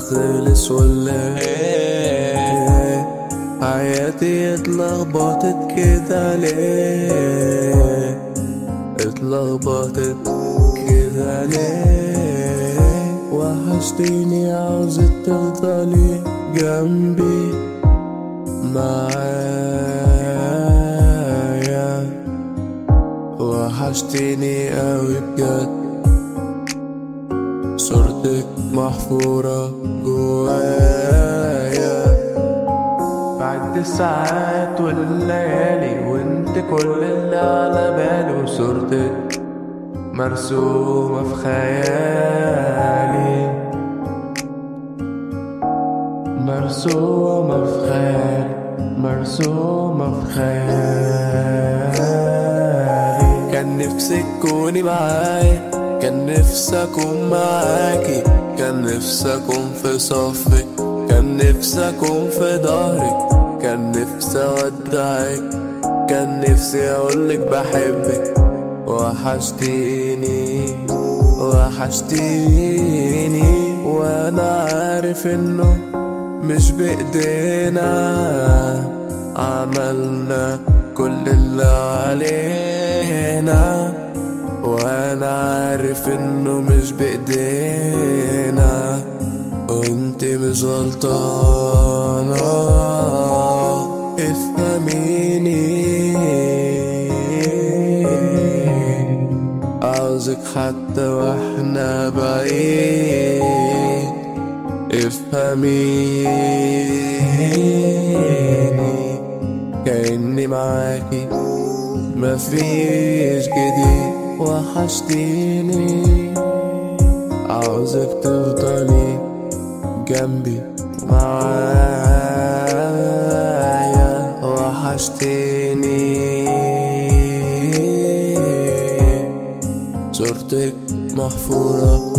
خلص ولا ايه حياتي اتلخبطت كده ليه اتلخبطت كده ليه وحشتيني عاوزك تفضلي جنبي معايا وحشتيني قوي بجد صورتك محفورة جوايا بعد الساعات والليالي وانت كل اللي على بالي وصورتك مرسومة في خيالي مرسومة في خيالي مرسومة في خيالي كان نفسك تكوني معايا كان نفسي اكون معاكي كان نفسي اكون في صفك كان نفسي اكون في ظهرك كان نفسي اودعك كان نفسي اقولك بحبك وحشتيني وحشتيني وانا عارف انه مش بايدينا عملنا كل اللي علينا وانا عارف انه مش بايدينا وانت مش غلطانة افهميني عاوزك حتى واحنا بعيد افهميني كأني معاكي مفيش جديد وحشتيني عاوزك تفضلي جنبي معايا وحشتيني صورتك محفورة